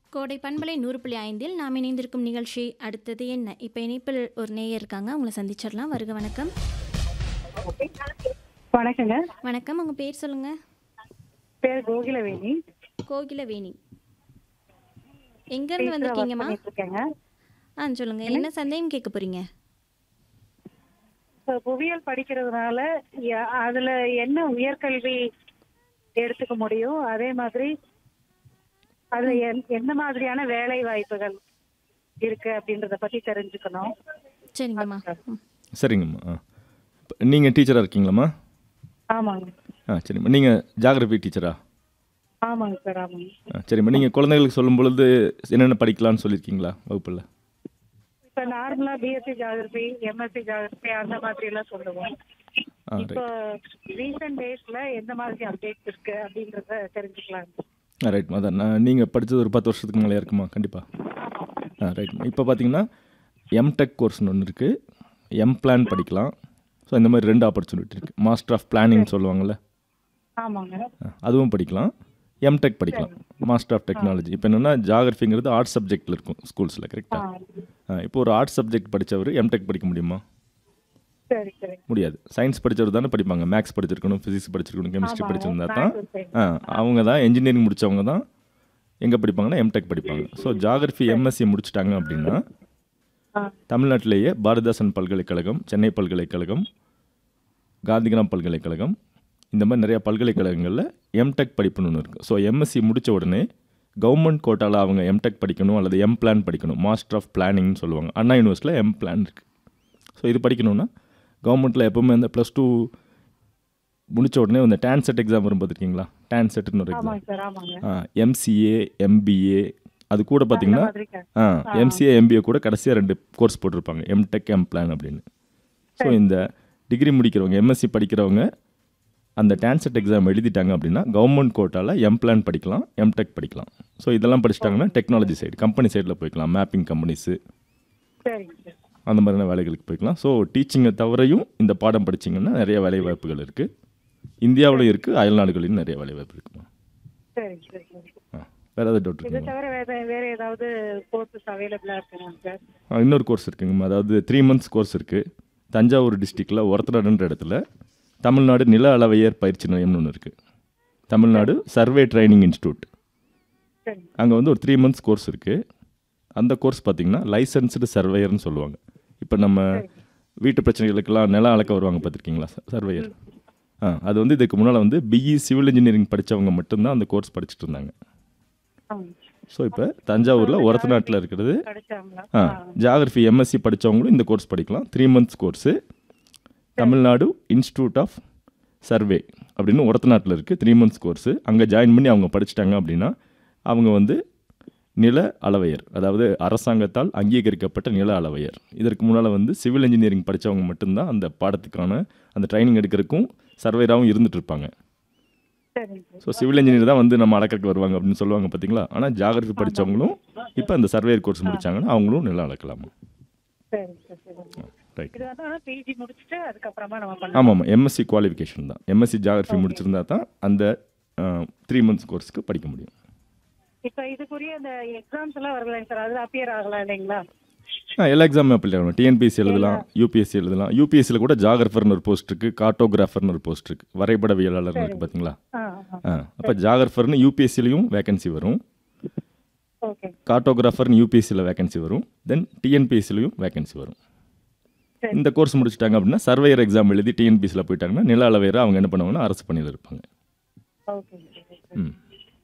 கோடை பண்பலை நூறு புள்ளி ஐந்தில் நாம் இணைந்திருக்கும் நிகழ்ச்சி அடுத்தது என்ன இப்போ இணைப்பில் ஒரு நேயர் இருக்காங்க அவங்கள சந்திச்சிடலாம் வருக வணக்கம் வணக்கங்க வணக்கம் உங்கள் பேர் சொல்லுங்கள் பேர் கோகிலவேணி கோகிலவேணி எங்கேருந்து வந்திருக்கீங்கம்மா பண்ணிட்டு இருக்கேங்க ஆ சொல்லுங்கள் என்ன சந்தேகம் கேட்க போகிறீங்க இப்போ புவியியல் படிக்கிறதுனால ய- அதுல என்ன உயர்கல்வி எடுத்துக்க முடியும் அதே மாதிரி அதுல என்- என்ன மாதிரியான வேலை வாய்ப்புகள் இருக்கு அப்படின்றத பத்தி தெரிஞ்சுக்கணும் சரிங்கம்மா ம். சரிங்கம்மா ஆ நீங்கள் டீச்சராக இருக்கீங்களாம்மா ஆமாங்க ஆ சரிம்மா நீங்கள் ஜாகிரபி டீச்சரா ஆமாங்க சார் ஆமாங்க ஆ சரிம்மா நீங்கள் குழந்தைகளுக்கு சொல்லும் பொழுது என்னென்ன படிக்கலாம்னு சொல்லியிருக்கீங்களா வகுப்பில் இப்ப நார்மலா பிஎஸ்சி ஜாகிரபி எம்எஸ்சி ஜாகிரபி அந்த மாதிரி எல்லாம் சொல்லுவோம் ஆ இப்போ ரீசெண்ட் டேஸ்ல எந்த மாதிரி அப்டேட்ஸ் இருக்கு அப்படின்றத தெரிஞ்சுக்கலாம் ஆ ரைட்மா அதான் நான் நீங்கள் படித்தது ஒரு பத்து வருஷத்துக்கு மேலே இருக்குமா கண்டிப்பாக ஆ ரைட்மா இப்போ பார்த்தீங்கன்னா எம்டெக் கோர்ஸ்னு ஒன்று இருக்குது எம் பிளான் படிக்கலாம் ஸோ இந்த மாதிரி ரெண்டு ஆப்பர்ச்சுனிட்டி இருக்குது மாஸ்டர் ஆஃப் பிளானிங் சொல்லுவாங்கள்ல ஆமாங்க ஆ, அதுவும் படிக்கலாம் எம்டெக் படிக்கலாம் மாஸ்டர் ஆஃப் டெக்னாலஜி இப்போ என்னென்னா ஜாகிரஃபிங்கிறது ஆர்ட்ஸ் சப்ஜெக்டில் இருக்கும் ஸ்கூல்ஸில் ஆ கரெக்டாக இப்போ ஒரு ஆர்ட்ஸ் சப்ஜெக்ட் படித்தவர் எம்டெக் படிக்க முடியுமா சரி சரி முடியாது சயின்ஸ் படித்தவர் தானே படிப்பாங்க மேக்ஸ் படிச்சிருக்கணும் ஃபிசிக்ஸ் படிச்சிருக்கணும் கெமிஸ்ட்ரி ஆமாங்க. படிச்சிருந்தா தான் Maths சரி. ஆ அவங்க தான் இன்ஜினியரிங் முடித்தவங்க தான் எங்கே படிப்பாங்கன்னா எம்டெக் படிப்பாங்க ஸோ ஜாகிரஃபி எம்எஸ்சி முடிச்சிட்டாங்க அப்படின்னா ஆ தமிழ்நாட்டிலேயே பாரதிதாசன் பல்கலைக்கழகம் சென்னை பல்கலைக்கழகம் காந்திகிராம் பல்கலைக்கழகம் இந்த மாதிரி நிறைய பல்கலைக்கழகங்களில் எம்டெக் படிப்புன்னு ஒன்று இருக்குது ஸோ எம்எஸ்சி முடித்த உடனே கவர்மெண்ட் கோட்டாவில் அவங்க எம்டெக் படிக்கணும் அல்லது எம் பிளான் படிக்கணும் மாஸ்டர் ஆஃப் பிளானிங்னு சொல்லுவாங்க அண்ணா யூனிவர்சிட்டியில் எம் பிளான் இருக்குது ஸோ இது படிக்கணும்னா கவர்மெண்ட்டில் எப்போவுமே அந்த ப்ளஸ் டூ முடித்த உடனே இந்த டான் செட் எக்ஸாம் வரும் பார்த்துருக்கீங்களா டான் செட்னு ஒரு எக்ஸாம் ஆமாங்க சார் ஆமாங்க எம்சிஏ எம்பிஏ அது கூட பார்த்தீங்கன்னா மாதிரி க- ஆ எம்சிஏ எம்பிஏ கூட கடைசியாக ரெண்டு கோர்ஸ் போட்டிருப்பாங்க எம்டெக் எம் பிளான் அப்படின்னு ஸோ இந்த டிகிரி முடிக்கிறவங்க எம்எஸ்சி படிக்கிறவங்க அந்த டான்செட் எக்ஸாம் எழுதிட்டாங்க அப்படின்னா கவர்மெண்ட் கோட்டாவில் எம் பிளான் படிக்கலாம் எம்டெக் படிக்கலாம் ஸோ இதெல்லாம் படிச்சிட்டாங்கன்னா டெக்னாலஜி சைடு கம்பெனி சைடில் போய்க்கலாம் மேப்பிங் கம்பெனிஸு சரிங்க சார் அந்த மாதிரியான வேலைகளுக்கு போய்க்கலாம் ஸோ டீச்சிங்கை தவிரையும் இந்த பாடம் படிச்சிங்கன்னா நிறைய வேலை வாய்ப்புகள் இருக்குது இந்தியாவிலும் இருக்குது அயல்நாடுகளிலும் நிறைய வேலை வாய்ப்பு இருக்குமா சரிங்க சார் சரி ஆ வேறு ஏதாவது டவுட் இதை இருக்குங்களா தவிர வேற வேற ஏதாவது கோர்சஸ் அவைலபிளா இருக்குங்க சார் ஆ, இன்னொரு கோர்ஸ் இருக்குங்கம்மா அதாவது த்ரீ மந்த்ஸ் கோர்ஸ் இருக்குது தஞ்சாவூர் டிஸ்ட்ரிக்டில் ஒரத்தநாடுன்ற இடத்துல தமிழ்நாடு நில அளவையர் பயிற்சி நிலையம்னு ஒன்று இருக்குது தமிழ்நாடு சர்வே ட்ரைனிங் இன்ஸ்டியூட் சரிங்க அங்கே வந்து ஒரு த்ரீ மந்த்ஸ் கோர்ஸ் இருக்குது அந்த கோர்ஸ் பார்த்தீங்கன்னா லைசன்ஸ்டு சர்வேயர்னு சொல்லுவாங்க இப்போ நம்ம வீட்டு பிரச்சனைகளுக்கெல்லாம் நிலம் அளக்க வருவாங்க பார்த்துருக்கீங்களா சர்வேயர் ஆ அது வந்து இதுக்கு முன்னால் வந்து பிஇ சிவில் இன்ஜினியரிங் படித்தவங்க மட்டும்தான் அந்த கோர்ஸ் படிச்சுட்டு இருந்தாங்க ஆமாங்க ஸோ இப்போ தஞ்சாவூரில் ஒரத்தநாட்டில் இருக்கிறது கிடைச்சாங்களா ஆ ஜாகிரஃபி எம்எஸ்சி படித்தவங்களும் இந்த கோர்ஸ் படிக்கலாம் three months course Tamil Nadu institute of survey அப்படின்னு ஒரத்தநாட்டில் இருக்குது த்ரீ மந்த்ஸ் கோர்ஸு அங்கே ஜாயின் பண்ணி அவங்க படிச்சிட்டாங்க அப்படின்னா அவங்க வந்து நில அளவையர் அதாவது அரசாங்கத்தால் அங்கீகரிக்கப்பட்ட நில அளவையர் இதற்கு முன்னால் வந்து சிவில் இன்ஜினியரிங் படித்தவங்க மட்டும்தான் அந்த பாடத்துக்கான அந்த ட்ரைனிங் எடுக்கிறதுக்கும் சர்வேராகவும் இருந்துட்டு இருப்பாங்க சரிங்க சார் ஸோ சிவில் இன்ஜினியர் தான் வந்து நம்ம அளக்கறதுக்கு வருவாங்க அப்படின்னு சொல்லுவாங்க பார்த்தீங்களா ஆனால் ஜாகிரஃபி படித்தவங்களும் இப்போ அந்த சர்வேயர் கோர்ஸ் முடிச்சாங்கன்னா அவங்களும் நிலம் அளக்கலாமா சரிங்க சார் சரிங்க ரைட் இது வந்து ஆனால் பிஜி முடிச்சுட்டு அதுக்கப்புறமா நம்ம பண்ணலாம் ஆமாம் ஆமாம் எம்எஸ்சி குவாலிஃபிகேஷன் தான் எம்எஸ்சி ஜாகிரஃபி முடிச்சிருந்தா தான் அந்த த்ரீ மந்த்ஸ் கோர்ஸ்க்கு படிக்க முடியும் இப்போ இதுக்குரிய இந்த எக்ஸாம்ஸ் எல்லாம் வரலைங்க சார் அதுல அப்பியர் ஆகலாம் இல்லைங்களா ஆ எல்லா எக்ஸாமும் அப்ளை ஆகணும் டிஎன்பிஎஸ்சி எழுதலாம் யூபிஎஸ்சி எழுதலாம் யூபிஎஸ்சியில் கூட ஜாகிரஃபர்னு ஒரு போஸ்ட் இருக்குது கார்ட்டோகிராஃபர்னு ஒரு போஸ்ட் இருக்குது வரைபடவியலாளர்னு இருக்குது பார்த்தீங்களா ஆ ஆ அப்போ ஜாகிரஃபர்னு யூபிஎஸ்சிலையும் வேகன்சி வரும் ஓகே கார்ட்டோகிராஃபர்னு யூபிஎஸ்சியில் வேகன்சி வரும் தென் டிஎன்பிஎஸ்சிலையும் வேகன்சி வரும் சரி. இந்த கோர்ஸ் முடிச்சிட்டாங்க அப்படின்னா சர்வேயர் எக்ஸாம் எழுதி டிஎன்பிஎஸ்சியில் போயிட்டாங்கன்னா நில அளவையரை அவங்க என்ன பண்ணுவாங்கன்னா அரசு பணியில் இருப்பாங்க ஓகே ம்